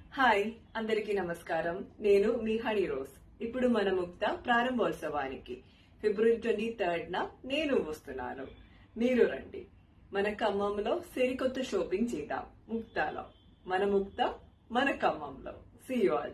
hi అందరికీ నమస్కారం నేను మీ హనీ రోజ్ ఇప్పుడు మన ముక్త ప్రారంభోత్సవానికి ఫిబ్రవరి ట్వంటీ థర్డ్ న నేను వస్తున్నాను మీరు రండి మన ఖమ్మంలో సరికొత్త షాపింగ్ చేద్దాం ముక్తాలో మన ముక్త మన ఖమ్మంలో సీ యూ ఆల్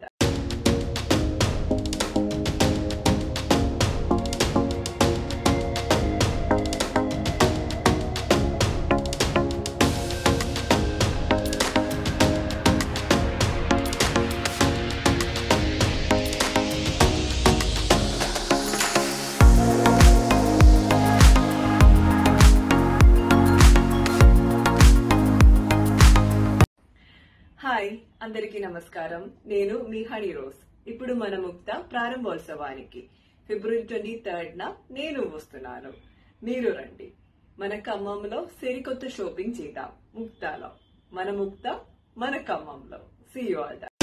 హాయ్ అందరికీ నమస్కారం నేను మీ హనీ రోజ్ ఇప్పుడు మన ముక్త ప్రారంభోత్సవానికి ఫిబ్రవరి ట్వంటీ థర్డ్ న నేను వస్తున్నాను మీరు రండి మన ఖమ్మంలో సరికొత్త షాపింగ్ చేద్దాం ముక్తాలో మన ముక్త మన ఖమ్మంలో సీ యూ ఆల్